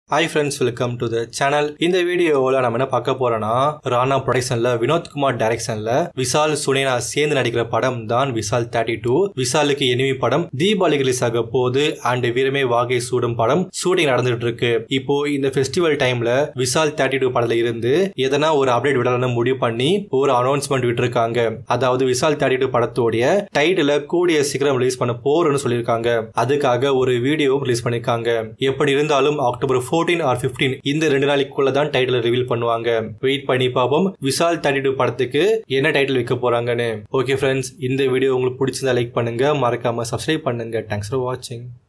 hi friends welcome to the channel இந்த வீடியோவில் நம்ம என்ன பார்க்க போறோம்னா ராணா ப்ரொடக்ஷன்ல வினோத்குமார் டைரக்ஷன்ல விசால் சுனேனா சேர்ந்து நடிக்கிற படம் தான் விசால் தேர்ட்டி டூ விசாலுக்கு எனிமி படம் தீபாவளி ரிலீஸ் ஆக போகுது அண்ட் வீரமே வாகை சூடும் படம் ஷூட்டிங் நடந்துட்டு இருக்கு இப்போ இந்த ஃபெஸ்டிவல் டைம்ல விசால் தேர்ட்டி டூ படத்துல இருந்து எதனா ஒரு அப்டேட் விடலாம்னு முடிவு பண்ணி ஒரு அனௌன்ஸ்மெண்ட் விட்டுருக்காங்க அதாவது விசால் தேர்ட்டி டூ படத்தோடைய டைட்டில கூடிய சீக்கிரம் ரிலீஸ் பண்ண போறோம்னு சொல்லியிருக்காங்க அதுக்காக ஒரு வீடியோ ரிலீஸ் பண்ணிருக்காங்க எப்படி இருந்தாலும் அக்டோபர் ஃபோர்டீன் ஆர் பிப்டீன் இந்த ரெண்டு நாளைக்குள்ள தான் டைட்டில் ரிவீல் பண்ணுவாங்க வெயிட் பண்ணி பார்ப்போம் விசால் தேர்ட்டி டூ படத்துக்கு என்ன டைட்டில் வைக்க போறாங்கன்னு ஓகே ஃப்ரெண்ட்ஸ் இந்த வீடியோ உங்களுக்கு பிடிச்சிருந்தா லைக் பண்ணுங்க மறக்காம சப்ஸ்கிரைப் பண்ணுங்க தேங்க்ஸ் ஃபார் வாட்சிங்